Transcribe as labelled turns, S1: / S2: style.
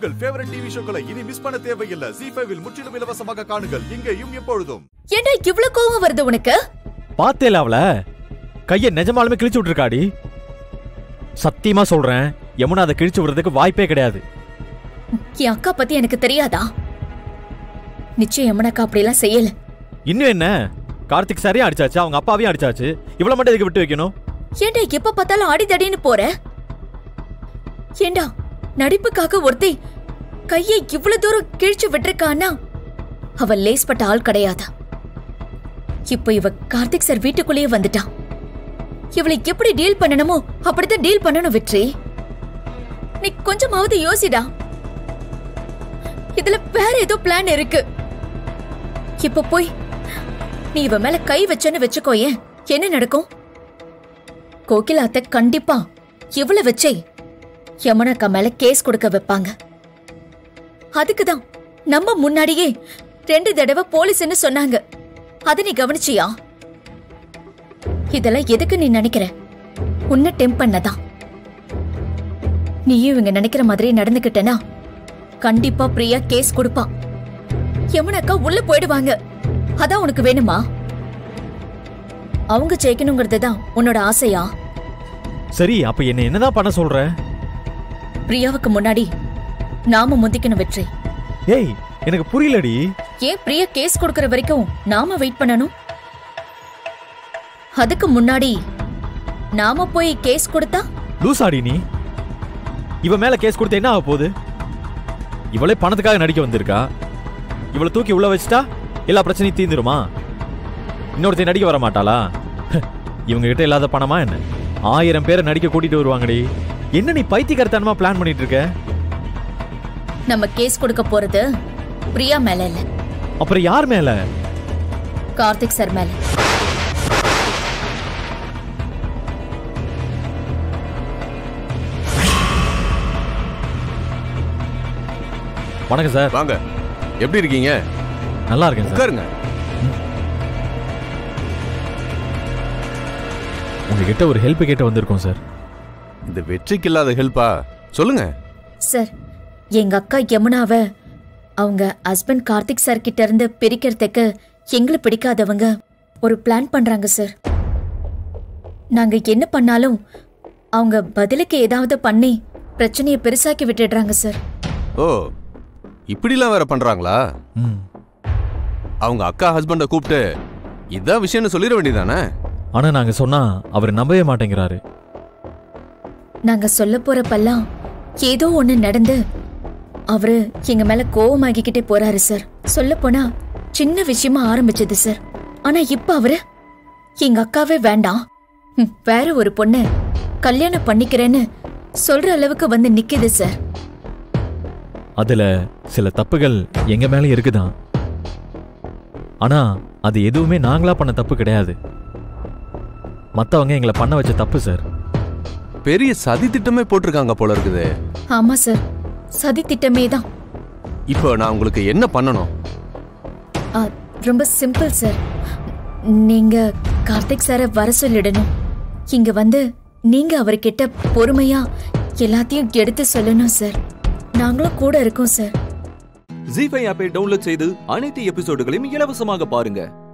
S1: உங்கள் favourite TV ஷோக்களை இனி miss பண்ண தேவையில்லை ஜி ஃபைவில் முற்றிலும் இலவசமாக காணுங்கள் இங்கேயும் எப்பொழுதும்
S2: ஏன்டா இவ்ளோ கோவம் வருது உனக்கு
S3: பார்த்தேல அவள கைய நிஜமாலுமே கிழிச்சு விட்டுருக்காடி சத்தியமா சொல்றேன் யமுனா அதை கிழிச்சு விடுறதுக்கு வாய்ப்பே கிடையாது
S2: என் அக்கா பத்தி எனக்கு தெரியாதா நிச்சயம் யமுனாக்கா அப்படியெல்லாம் செய்யல
S3: இன்னும் என்ன கார்த்திக் சாரையும் அடிச்சாச்சு அவங்க அப்பாவையும் அடிச்சாச்சு இவ்வளவு மட்டும் இதுக்கு விட்டு வைக்கணும்
S2: ஏன்டா எப்ப பார்த்தாலும் அடிதடின்னு போற ஏண்டா நடிப்புக்காக ஒருத்தி கையை இவ்வளவு தூரம் கிழிச்சு விட்டிருக்கான்னா அவ லேஸ்பட்ட ஆள் கிடையாது இப்போ இவ கார்த்திக் சார் வீட்டுக்குள்ளேயே வந்துட்டான் இவளை எப்படி டீல் பண்ணணுமோ அப்படித்தான் டீல் பண்ணணும் வெற்றி நீ கொஞ்சமாவது யோசிடா இதுல வேற ஏதோ பிளான் இருக்கு இப்ப போய் நீ இவ மேல கை வச்சேன்னு வச்சுக்கோயேன் என்ன நடக்கும் கோகிலாத்த கண்டிப்பா இவ்வளவு வச்சே யமுனாக்கா மேல கேஸ் கொடுக்க வைப்பாங்க அதுக்குதான் நம்ம முன்னாடியே ரெண்டு தடவை போலீஸ்னு சொன்னாங்க அத நீ கவனிச்சியா இதெல்லாம் எதுக்கு நீ நினைக்கிற உன்னை டெம்ப் பண்ணதான் நீயும் இவங்க நினைக்கிற மாதிரி நடந்துக்கிட்டனா கண்டிப்பா பிரியா கேஸ் கொடுப்பா யமுனாக்கா உள்ள போயிடுவாங்க அதான் உனக்கு வேணுமா அவங்க ஜெயிக்கணுங்கிறது தான் உன்னோட ஆசையா
S3: சரி அப்ப என்ன என்னதான் பண்ண சொல்ற
S2: பிரியாவுக்கு முன்னாடி நாம முந்திக்கணும் வெற்றி
S3: ஏய் எனக்கு புரியலடி
S2: ஏன் பிரியா கேஸ் கொடுக்கற வரைக்கும் நாம வெயிட் பண்ணணும் அதுக்கு முன்னாடி நாம போய் கேஸ் கொடுத்தா
S3: லூசாடி நீ இவ மேல கேஸ் கொடுத்து என்ன ஆக போகுது இவளே பணத்துக்காக நடிக்க வந்திருக்கா இவளை தூக்கி உள்ள வச்சுட்டா எல்லா பிரச்சனையும் தீந்துருமா இன்னொருத்தையும் நடிக்க வர மாட்டாளா இவங்க கிட்ட இல்லாத பணமா என்ன ஆயிரம் பேரை நடிக்க கூட்டிட்டு வருவாங்கடி என்ன நீ பைத்தியக்காரத்தனமா பிளான் பண்ணிட்டு இருக்க
S2: நம்ம கேஸ் கொடுக்க போறது பிரியா மேல இல்ல
S3: அப்புறம் யார் மேல
S2: கார்த்திக் சார் மேல
S3: வணக்கம் சார்
S4: வாங்க எப்படி இருக்கீங்க
S3: நல்லா இருக்கேன் சார்
S4: உட்காருங்க
S3: உங்ககிட்ட ஒரு ஹெல்ப் கேட்ட வந்திருக்கோம் சார்
S4: இந்த வெற்றிக்கு இல்லாத ஹெல்ப்பா சொல்லுங்க
S2: சார் எங்க அக்கா யமுனாவ அவங்க ஹஸ்பண்ட் கார்த்திக் சார் கிட்ட இருந்து பிரிக்கிறதுக்கு எங்களை பிடிக்காதவங்க ஒரு பிளான் பண்றாங்க சார் நாங்க என்ன பண்ணாலும் அவங்க பதிலுக்கு ஏதாவது பண்ணி பிரச்சனையை பெருசாக்கி விட்டுடுறாங்க சார்
S4: ஓ இப்படிலாம் வேற பண்றாங்களா
S3: ம்
S4: அவங்க அக்கா ஹஸ்பண்ட கூப்பிட்டு இதான் விஷயம்னு சொல்லிட வேண்டியதானே
S3: ஆனா நாங்க சொன்னா அவர் நம்பவே மாட்டேங்கிறாரு
S2: நாங்க சொல்ல போறப்பெல்லாம் ஏதோ ஒண்ணு நடந்து அவரு எங்க மேல கோவமாகிக்கிட்டே போறாரு சார் சொல்ல போனா சின்ன விஷயமா ஆரம்பிச்சது சார் ஆனா இப்ப அவரு எங்க அக்காவே வேண்டாம் ம், வேற ஒரு பொண்ணு கல்யாணம் பண்ணிக்கிறேன்னு சொல்ற அளவுக்கு வந்து நிக்குது சார்
S3: அதுல சில தப்புகள் எங்க மேல இருக்குதான் ஆனா அது எதுவுமே நாங்களா பண்ண தப்பு கிடையாது மத்தவங்க எங்களை பண்ண வச்ச தப்பு சார்
S4: பெரிய சதி திட்டமே போட்டிருக்காங்க போல இருக்குது
S2: ஆமா சார் சதி திட்டமே தான்
S4: இப்போ நான் உங்களுக்கு என்ன பண்ணணும்
S2: ஆ, ரொம்ப சிம்பிள் சார் நீங்க கார்த்திக் சாரை வர சொல்லிடணும் இங்க வந்து நீங்க அவர்கிட்ட பொறுமையா எல்லாத்தையும் எடுத்து சொல்லணும் சார் நாங்களும் கூட இருக்கோம் சார்
S5: ஜி ஃபைவ் ஆப்பை டவுன்லோட் செய்து அனைத்து எபிசோடுகளையும் இலவசமாக பாருங்க